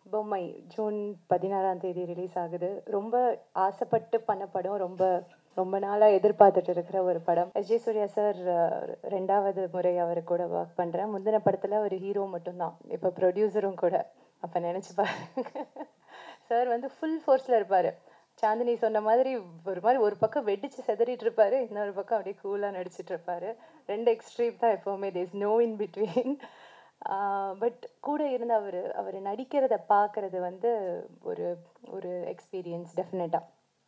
பொம்மை ஜூன் பதினாறாம் தேதி ரிலீஸ் ஆகுது ரொம்ப ஆசைப்பட்டு பண்ண படம் ரொம்ப ரொம்ப நாளாக எதிர்பார்த்துட்டு இருக்கிற ஒரு படம் எஸ் ஜே சூர்யா சார் ரெண்டாவது முறை அவர் கூட ஒர்க் பண்ணுறேன் முந்தின படத்தில் ஒரு ஹீரோ மட்டும்தான் இப்போ ப்ரொடியூசரும் கூட அப்போ நினச்சி பாருங்க சார் வந்து ஃபுல் ஃபோர்ஸில் இருப்பார் சாந்தினி சொன்ன மாதிரி ஒரு மாதிரி ஒரு பக்கம் வெடிச்சு செதறிட்டு இருப்பாரு இன்னொரு பக்கம் அப்படியே கூலாக நடிச்சிட்டு இருப்பாரு ரெண்டு எக்ஸ்ட்ரீம் தான் எப்போவுமே there's no in between but கூட இருந்து அவர் அவர் நடிக்கிறத பார்க்கறது வந்து ஒரு ஒரு எக்ஸ்பீரியன்ஸ் டெஃபினட்டாக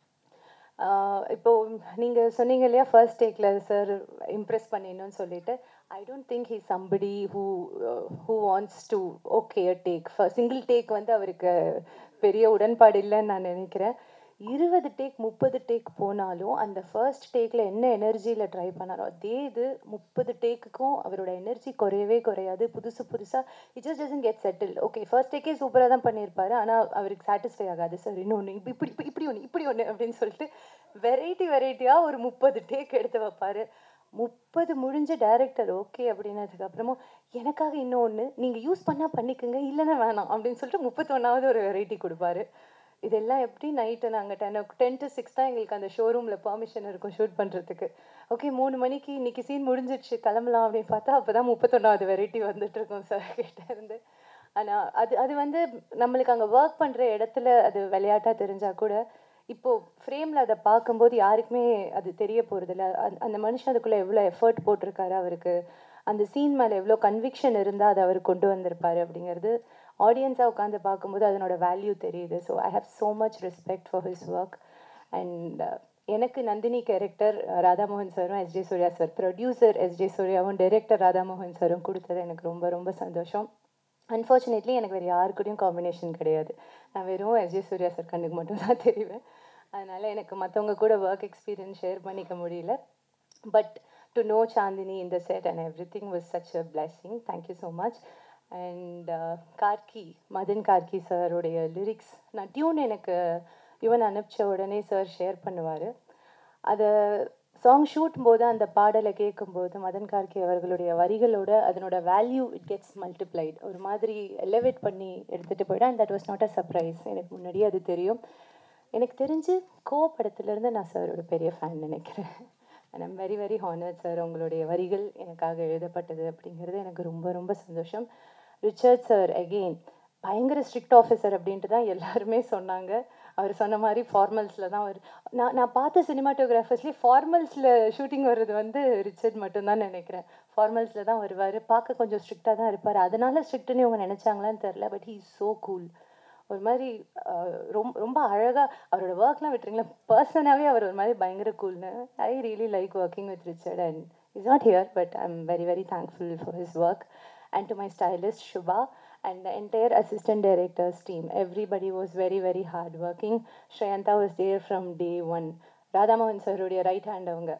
இப்போ நீங்கள் சொன்னீங்க இல்லையா ஃபர்ஸ்ட் டேக்கில் சார் இம்ப்ரெஸ் பண்ணிடணும்னு சொல்லிட்டு I don't think he somebody who who wants to okay take single take வந்து அவருக்கு பெரிய உடன்பாடு இல்லைன்னு நான் நினைக்கிறேன் இருபது டேக் முப்பது டேக் போனாலும் அந்த ஃபர்ஸ்ட் டேக்கில் என்ன எனர்ஜியில் ட்ரை பண்ணாரோ அதே இது முப்பது டேக்குக்கும் அவரோட எனர்ஜி குறையவே குறையாது புதுசு புதுசாக it just doesn't get settle okay first டேக்கே சூப்பராக தான் பண்ணியிருப்பாரு ஆனால் அவருக்கு சாட்டிஸ்ஃபை ஆகாது சார் இன்னொன்று இப்படி இப்படி இப்படி இப்படி ஒன்று இப்படி ஒன்று அப்படின்னு சொல்லிட்டு வெரைட்டி வெரைட்டியாக ஒரு முப்பது டேக் எடுத்து வைப்பார் முப்பது முடிஞ்ச டேரக்டர் ஓகே அப்படின்னதுக்கு அப்புறமும் எனக்காக இன்னொன்று நீங்கள் யூஸ் பண்ணால் பண்ணிக்கோங்க இல்லைன்னா வேணாம் அப்படின்னு சொல்லிட்டு முப்பத்தொன்னாவது ஒரு வெரைட்டி கொடுப்பாரு இதெல்லாம் எப்படி நைட்டு நாங்கள் டென் டென் டு சிக்ஸ் தான் எங்களுக்கு அந்த ஷோரூமில் பர்மிஷன் இருக்கும் ஷூட் பண்ணுறதுக்கு ஓகே மூணு மணிக்கு இன்னைக்கு சீன் முடிஞ்சிடுச்சு கிளம்பலாம் அப்படின்னு பார்த்தா அப்போ தான் முப்பத்தொன்னாவது வெரைட்டி வந்துட்டு இருக்கோம் சார் கிட்ட இருந்து ஆனால் அது அது வந்து நம்மளுக்கு அங்கே ஒர்க் பண்ணுற இடத்துல அது விளையாட்டாக தெரிஞ்சால் கூட இப்போது ஃப்ரேமில் அதை பார்க்கும்போது யாருக்குமே அது தெரிய போகிறதில்ல அந்த மனுஷன் அதுக்குள்ளே எவ்வளோ எஃபர்ட் போட்டிருக்காரு அவருக்கு அந்த சீன் மேலே எவ்வளோ கன்விக்ஷன் இருந்தால் அதை அவர் கொண்டு வந்திருப்பார் அப்படிங்கிறது ஆடியன்ஸாக உட்காந்து பார்க்கும்போது அதனோட வேல்யூ தெரியுது so I have so much respect for his work and எனக்கு நந்தினி கேரக்டர் ராதாமோகன் சாரும் S J Surya sir producer S J சூர்யாவும் டைரக்டர் ராதாமோகன் சாரும் கொடுத்தது எனக்கு ரொம்ப ரொம்ப சந்தோஷம் அன்ஃபார்ச்சுனேட்லி எனக்கு வேறு யாருக்கூடையும் காம்பினேஷன் கிடையாது நான் வெறும் எஸ் ஜே சூர்யா சார் கண்ணுக்கு மட்டும் தான் தெரிவேன் அதனால் எனக்கு மற்றவங்க கூட ஒர்க் எக்ஸ்பீரியன்ஸ் ஷேர் பண்ணிக்க முடியல பட் டு நோ சாந்தினி இந்த set and everything was such a blessing thank you so much and Karky Madhan Karky சாருடைய லிரிக்ஸ் நான் டியூன் எனக்கு யுவன் அனுப்பிச்ச உடனே சார் ஷேர் பண்ணுவார் அதை சாங் ஷூட் போது அந்த பாடலை கேட்கும்போது மதன் கார்கி அவர்களுடைய வரிகளோட அதனோட வேல்யூ இட் கெட்ஸ் மல்டிப்ளைட் ஒரு மாதிரி எலவேட் பண்ணி எடுத்துகிட்டு போயிட்டேன் and that was not a surprise எனக்கு முன்னாடியே அது தெரியும் எனக்கு தெரிஞ்சு கோ படத்துலேருந்து நான் சாரோட பெரிய ஃபேன் நினைக்கிறேன் and I'm very very honoured sir உங்களுடைய வரிகள் எனக்காக எழுதப்பட்டது அப்படிங்கிறது எனக்கு ரொம்ப ரொம்ப சந்தோஷம் ரிச்சர்ட் சார் அகெயின் பயங்கர ஸ்ட்ரிக்ட் ஆஃபீஸர் அப்படின்ட்டு தான் எல்லாருமே சொன்னாங்க அவர் சொன்ன மாதிரி ஃபார்மல்ஸில் தான் அவர் நான் நான் பார்த்த சினிமாட்டோகிராஃபர்ஸ்லேயே ஃபார்மல்ஸில் ஷூட்டிங் வர்றது வந்து ரிச்சர்ட் மட்டும்தான் நினைக்கிறேன் ஃபார்மல்ஸில் தான் வருவார் பார்க்க கொஞ்சம் ஸ்ட்ரிக்டாக தான் இருப்பார் அதனால ஸ்ட்ரிக்ட்டுன்னு இவங்க நினச்சாங்களான்னு தெரில பட் ஹீ ஸோ கூல் ஒரு மாதிரி ரொம்ப ரொம்ப அழகாக அவரோட ஒர்க்லாம் விட்டுறீங்களா பர்சனாகவே அவர் ஒரு மாதிரி பயங்கர கூல்னு I really like working with Richard and is not here but I am very very thankful for his work and to my stylist Subha and the entire assistant directors team. Everybody was very, very hard working. Shreyanta was there from day one. ராதாமோகன் சாருடைய right hand அவங்க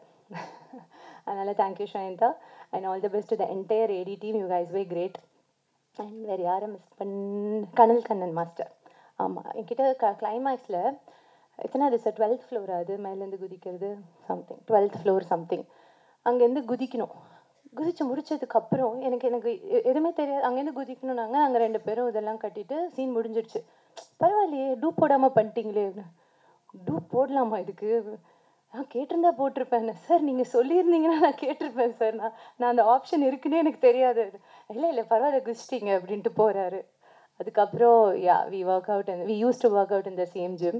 அதனால் thank you Shayantha and all the best the entire AD team you guys were great and வேறு யாரை miss பண் கனல் Kannan master ஆமாம் என்கிட்ட க கிளைமேக்ஸில் எத்தனாவது சார் டுவெல்த் ஃப்ளோர் அது மேலேருந்து குதிக்கிறது சம்திங் டுவெல்த் ஃப்ளோர் சம்திங் அங்கேருந்து குதிக்கணும் குதிச்சு முடிச்சதுக்கு அப்புறம் எனக்கு எனக்கு எதுவுமே தெரியாது அங்கேருந்து குதிக்கணும்னாங்க நாங்கள் ரெண்டு பேரும் இதெல்லாம் கட்டிட்டு சீன் முடிஞ்சிடுச்சு பரவாயில்லையே டூப் போடாமல் பண்ணிட்டீங்களே டூப் போடலாமா இதுக்கு நான் கேட்டிருந்தா போட்டிருப்பேன் சார் நீங்கள் சொல்லியிருந்தீங்கன்னா நான் கேட்டிருப்பேன் சார் நான் நான் அந்த ஆப்ஷன் இருக்குன்னே எனக்கு தெரியாது இல்லை இல்லை பரவாயில்ல குதிச்சிட்டிங்க அப்படின்ட்டு போகிறாரு அதுக்கப்புறம் yeah we work out we used to work out இந்த same gym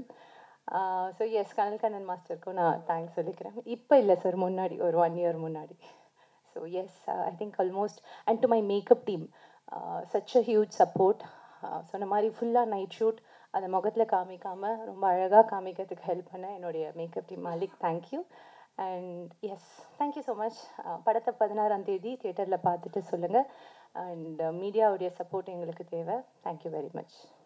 so yes Kanal Kannan மாஸ்டருக்கும் நான் தேங்க்ஸ் சொல்லிக்கிறேன் இப்போ இல்லை சார் முன்னாடி ஒரு ஒன் இயர் முன்னாடி so yes I think almost and to my makeup team such a huge support சொன்ன மாதிரி ஃபுல்லாக நைட் ஷூட் அதை முகத்தில் காமிக்காமல் ரொம்ப அழகாக காமிக்கிறதுக்கு ஹெல்ப் பண்ண என்னுடைய makeup team Malik thank you and yes thank you so much படத்தை பதினாறாம் தேதி தியேட்டரில் பார்த்துட்டு சொல்லுங்கள் அண்ட் மீடியாவுடைய சப்போர்ட் எங்களுக்கு தேவை தேங்க்யூ வெரி மச்